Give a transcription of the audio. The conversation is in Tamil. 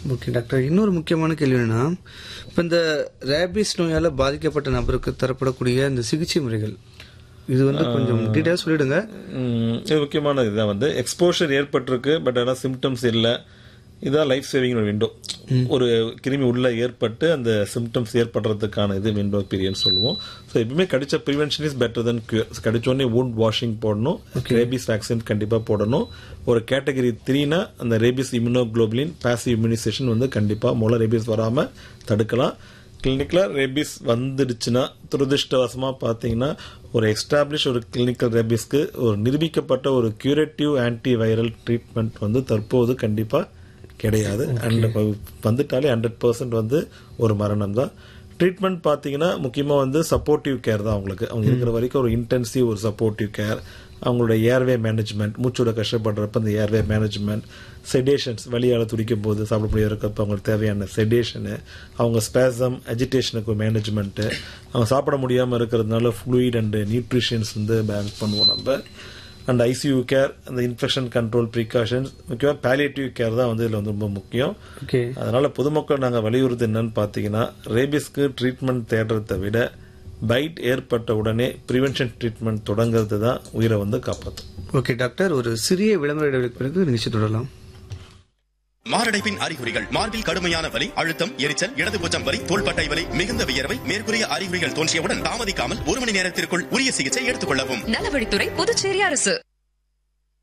ஓகே டாக்டர் இன்னொரு முக்கியமான கேள்வி என்னன்னா இப்போ இந்த ரேபிஸ் நோயால பாதிக்கப்பட்ட நபருக்கு தரப்படக்கூடிய இந்த சிகிச்சை முறைகள் இது வந்து கொஞ்சம் டீட்டெயிலாக சொல்லிடுங்க ம், இது முக்கியமான இதுதான் வந்து எக்ஸ்போஷர் ஏற்பட்டிருக்கு பட் ஆனால் சிம்டம்ஸ் இல்லை இதான் லைஃப் சேவிங் விண்டோ ஒரு கிருமி உள்ள ஏற்பட்டு அந்த சிம்டம்ஸ் ஏற்படுறதுக்கான இது விண்டோ பீரியட் சொல்லுவோம் ஸோ எப்பவுமே கடிச்ச prevention is better than cure கடிச்சோடனே wound வாஷிங் போடணும் ரேபிஸ் வேக்சின் கண்டிப்பாக போடணும் ஒரு கேட்டகரி த்ரீனா அந்த ரேபிஸ் இம்யூனோகுளோபுலின் பாசிவ் இம்யூனைசேஷன் வந்து கண்டிப்பாக மூல ரேபிஸ் வராமல் தடுக்கலாம் கிளினிக்கலாக ரேபிஸ் வந்துடுச்சுன்னா துரதிருஷ்டவசமா பார்த்தீங்கன்னா ஒரு எஸ்டாப்ளிஷ் ஒரு கிளினிக்கல் ரேபிஸ்க்கு ஒரு நிரூபிக்கப்பட்ட ஒரு கியூரேட்டிவ் ஆன்டி வைரல் ட்ரீட்மெண்ட் வந்து தற்போது கண்டிப்பாக கிடையாது அண்ட் வந்துட்டாலே ஹண்ட்ரட் பர்சன்ட் வந்து ஒரு மரணம் தான் ட்ரீட்மெண்ட் பார்த்தீங்கன்னா முக்கியமாக வந்து சப்போர்ட்டிவ் கேர் தான் அவங்களுக்கு அவங்க இருக்கிற வரைக்கும் ஒரு இன்டென்சிவ் ஒரு சப்போர்ட்டிவ் கேர் அவங்களோட ஏர்வே மேனேஜ்மெண்ட் மூச்சோட கஷ்டப்படுறப்ப அந்த ஏர்வே மேனேஜ்மெண்ட் செடேஷன்ஸ் வழியால் துடிக்கும் போது சாப்பிட முடியாத இருக்கப்ப அவங்களுக்கு தேவையான செடேஷனு அவங்க ஸ்பேசம் அஜிடேஷனுக்கு மேனேஜ்மெண்ட்டு அவங்க சாப்பிட முடியாமல் இருக்கிறதுனால ஃப்ளூயிட் அண்ட் நியூட்ரிஷன்ஸ் வந்து பேலன்ஸ் பண்ணுவோம் நம்ம அண்ட் ஐசியூ கேர் அந்த இன்ஃபெக்ஷன் கண்ட்ரோல் ப்ரிகாஷன்ஸ் முக்கியமாக பேலியேட்டிவ் கேர் தான் வந்து இதில் வந்து ரொம்ப முக்கியம் ஓகே அதனால பொதுமக்கள் நாங்கள் வலியுறுத்து என்னன்னு பார்த்தீங்கன்னா ரேபிஸ்க்கு ட்ரீட்மெண்ட் தேடுறதை விட பைட் ஏற்பட்ட உடனே ப்ரிவென்ஷன் ட்ரீட்மெண்ட் தொடங்குறது தான் உயிரை வந்து காப்பாற்றும் ஓகே டாக்டர் ஒரு சிறிய விளம்பர இடைவெளிக்கு பிறகு நிகழ்ச்சி தொடரலாம் மாரடைப்பின் அறிகுறிகள் மார்பில் கடுமையான வலி அழுத்தம் எரிச்சல் இடதுபூச்சம் வலி தோள்பட்டை வலி மிகுந்த வியர்வை மேற்கூறிய அறிகுறிகள் தோன்றியவுடன் தாமதிக்காமல் ஒரு மணி நேரத்திற்குள் உரிய சிகிச்சை எடுத்துக் கொள்ளவும் நலவழித்துறை புதுச்சேரி அரசு